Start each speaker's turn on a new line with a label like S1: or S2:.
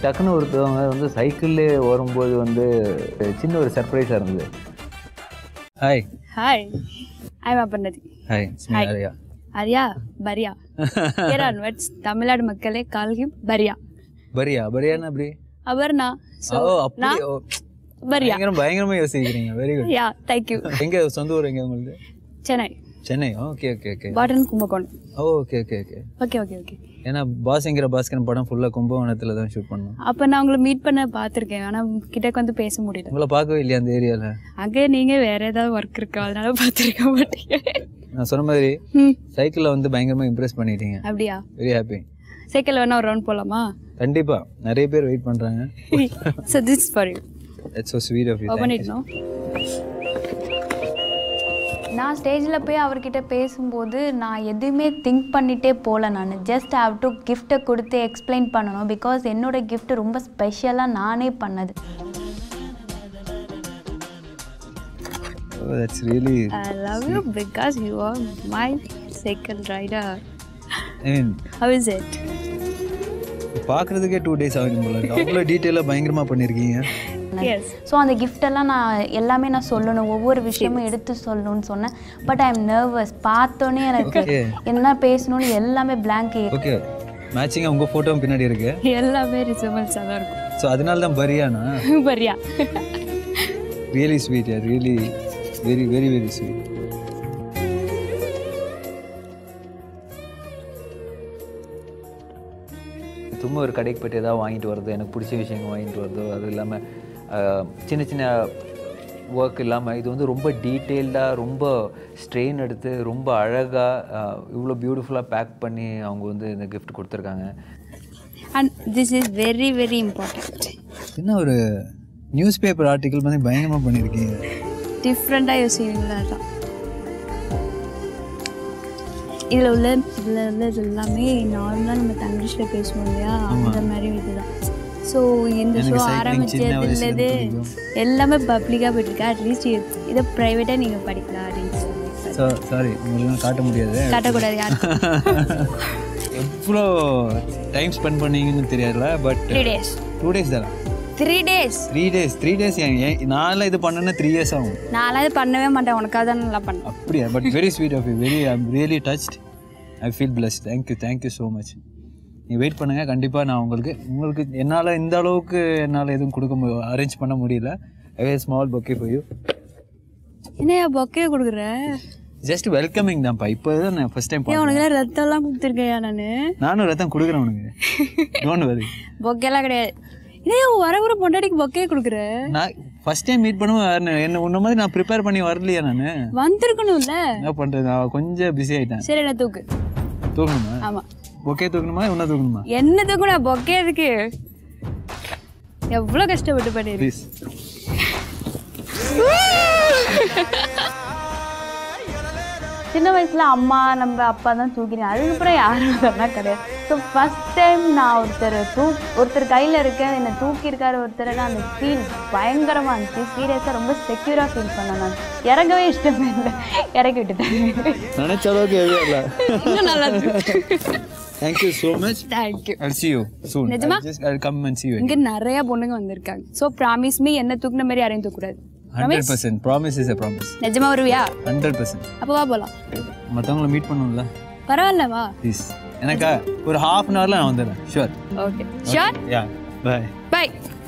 S1: டக்குன்னு ஒருத்தவங்க வந்து சைக்கிள்லே வரும்போது வந்து சின்ன ஒரு சர்ப்ரைஸாக இருந்தது ஹாய்
S2: ஹாய் ஐம் அப்பன்னதி
S1: ஹாய்
S2: Hi.
S1: ஆரியா
S2: அரியா பரியா ஹியர் ஆன்வர்ட்ஸ் தமிழ்நாடு மக்களே கால் ஹிம் பரியா
S1: பரியா பரியானா அப்படி
S2: அபர்ணா ஸோ
S1: ஓ அப்படி
S2: நான்
S1: ஓ,
S2: பரியா
S1: பயங்கரம் பயங்கரமா யோசிக்கிறீங்க வெரி குட்
S2: யா தேங்க்யூ
S1: எங்க சொந்த ஊர் எங்க உங்களுக்கு
S2: Chennai
S1: Chennai okay okay okay
S2: பாட்டன் Kumbakonam
S1: oh okay okay okay
S2: okay okay okay
S1: ஏன்னா பாஸ்ங்கிற பாஸ்கரன் படம் ஃபுல்லாக கும்பகோணத்தில் தான் ஷூட் பண்ணோம்
S2: அப்போ நான் உங்களை மீட் பண்ண பார்த்துருக்கேன் ஆனால் கிட்டக்கு வந்து பேச முடியல
S1: உங்களை பார்க்கவே இல்லையா அந்த ஏரியாவில்
S2: அங்கே நீங்கள் வேற ஏதாவது ஒர்க் இருக்கா அதனால பார்த்துருக்க மாட்டீங்க
S1: நான் சொன்ன மாதிரி
S2: ம்
S1: சைக்கிளில் வந்து பயங்கரமாக இம்ப்ரெஸ் பண்ணிட்டீங்க
S2: அப்படியா
S1: வெரி ஹாப்பி
S2: சைக்கிள் வேணா ஒரு ரவுண்ட் போகலாமா
S1: கண்டிப்பாக நிறைய பேர் வெயிட் பண்ணுறாங்க
S2: so this for you
S1: it's so sweet of you
S2: open it no நான் ஸ்டேஜில் போய் அவர்கிட்ட பேசும்போது நான் எதுவுமே திங்க் பண்ணிட்டே போகல நான் ஜஸ்ட் ஹாவ் டு கிஃப்ட்டை கொடுத்து எக்ஸ்பிளைன் பண்ணணும் பிகாஸ் என்னோட gift ரொம்ப ஸ்பெஷலாக நானே பண்ணது
S1: that's really
S2: I love you because you are my cycle rider
S1: I mean
S2: how is it
S1: பார்க்குறதுக்கே டூ டேஸ் ஆகும் போல இருக்கு. அவ்வளோ டீட்டெயிலாக பயங்கரமாக பண்ணியிருக்கீங்க
S2: எஸ்
S3: ஸோ அந்த கிஃப்டெல்லாம் நான் எல்லாமே நான் சொல்லணும் ஒவ்வொரு விஷயமும் எடுத்து சொல்லணும்னு சொன்னேன் பட் ஐ எம் நர்வஸ் பார்த்தோன்னே எனக்கு
S1: Okay.
S3: என்ன பேசணும்னு எல்லாமே blank
S1: ஓகே மேட்சிங்காக உங்கள் ஃபோட்டோ பின்னாடி இருக்கு
S2: எல்லாமே ரிசர்வல்ஸாக தான் இருக்கும்
S1: ஸோ அதனால தான் பரியானா
S2: பரியா
S1: really sweet really very very very sweet சும்மா ஒரு கடைக்கு போய்ட்டு ஏதாவது வாங்கிட்டு வர்றது எனக்கு பிடிச்ச விஷயங்கள் வாங்கிட்டு வர்றதோ அது இல்லாமல் சின்ன சின்ன ஒர்க் இல்லாமல் இது வந்து ரொம்ப டீட்டெயில்டாக ரொம்ப ஸ்ட்ரெயின் எடுத்து ரொம்ப அழகாக இவ்வளோ பியூட்டிஃபுல்லாக பேக் பண்ணி அவங்க வந்து இந்த கிஃப்ட் கொடுத்துருக்காங்க
S2: and this is very very important
S1: என்ன ஒரு நியூஸ் பேப்பர் ஆர்டிக்கல் பண்ணி பயங்கரமாக பண்ணியிருக்கீங்க
S2: டிஃப்ரெண்ட்டாக யோசிக்கிறீங்களா அதான் இதில் உள்ள இதில் உள்ளது எல்லாமே நார்மலாக நம்ம தங்கிலீஷில் பேசுவோம் இல்லையா அந்த மாதிரி இதுதான் ஸோ இந்த ஷோ ஆரம்பிச்சதுலேருந்து எல்லாமே பப்ளிக்காக போயிட்டுருக்கு அட்லீஸ்ட் இதை ப்ரைவேட்டாக நீங்கள் படிக்கலாம் அப்படின்னு சொல்லி
S1: ஸோ சாரி உங்களுக்கு காட்ட முடியாது
S2: காட்டக்கூடாது யார்
S1: எவ்வளோ டைம் ஸ்பெண்ட் பண்ணீங்கன்னு தெரியல but
S2: three days
S1: two days தானே
S2: three days
S1: three days three days நான்லாம் இது பண்ணேன்னா த்ரீ இயர்ஸ் ஆகும்
S2: நான்லாம் இது பண்ணவே மாட்டேன் உனக்காக தான் நல்லா பண்ணேன்
S1: அப்படியா but very sweet of you very I am really touched I feel bless thank you thank you so much நீ வெயிட் பண்ணுங்கள் கண்டிப்பாக நான் உங்களுக்கு உங்களுக்கு என்னால் இந்த அளவுக்கு என்னால் எதுவும் கொடுக்க முடியும் அரேஞ்ச் பண்ண முடியல I small bouquet for you
S2: என்னையா பொக்கே கொடுக்குற
S1: ஜஸ்ட் வெல்கமிங் தான்ப்பா இப்போ தான் நான் ஃபஸ்ட் டைம்
S2: ஏன் உனக்கு ரத்தம்லாம் கொடுத்துருக்கையா நான்
S1: நானும் ரத்தம் கொடுக்குறேன் உனக்கு டோன்ட் வரி
S2: பொக்கேலாம் கிடையாது ஏன் வர வர பொண்டாட்டிக்கு பொக்கே கொடுக்குற
S1: நான் ஃபர்ஸ்ட் டைம் மீட் பண்ணுவேன் என்ன உன்ன மாதிரி நான் ப்ரிப்பேர் பண்ணி வரலையா நான்
S2: வந்திருக்கணும்ல
S1: என்ன பண்ணுறது நான் கொஞ்சம் பிஸி ஆகிட்டேன்
S2: சரி என்ன தூக்கு
S1: தூக்கணுமா
S2: ஆமா
S1: ஓகே தூக்கணுமா என்ன தூக்கணுமா
S2: என்ன தூக்குனா பொக்கே எதுக்கு எவ்வளோ கஷ்டப்பட்டு பண்ணிரு
S1: ப்ளீஸ்
S3: சின்ன வயசுல அம்மா நம்ம அப்பா தான் தூக்கினேன் அதுக்கப்புறம் யாரும் அதெல்லாம் கிடையாது ஸோ ஃபஸ்ட் டைம் நான் ஒருத்தர் தூ ஒருத்தர் கையில் இருக்கேன் என்னை தூக்கியிருக்காரு ஒருத்தர் அந்த ஃபீல் பயங்கரமாக இருந்துச்சு சீரியஸாக ரொம்ப செக்யூராக ஃபீல் பண்ணேன் நான் இறங்கவே இஷ்டமே இல்லை இறக்கி விட்டுட்டேன்
S1: நினைச்ச அளவுக்கு எதுவும் இல்லை
S2: இன்னும் நல்லா இருக்கு
S1: thank you so much
S2: thank you
S1: I'll see you soon.
S2: நிஜமா?
S1: I'll just I'll come and see you.
S2: இங்க நிறைய பொண்ணுங்க வந்திருக்காங்க ஸோ ப்ராமிஸ் மீ என்ன தூக்குன மாதிரி யாரையும் தூக்கக்கூடாது
S1: hundred percent promise is a promise
S2: நிஜமா வருவியா
S1: ஹண்ட்ரட் பர்சன்ட்
S2: அப்போ வா போலாம்
S1: மற்றவங்கள மீட் பண்ணணும்ல
S2: பரவாயில்ல வா
S1: ப்ளீஸ் எனக்கா ஒரு ஹாஃப் அன் ஹவரில் நான் வந்துடுறேன் sure
S2: okay sure
S1: yeah bye
S2: by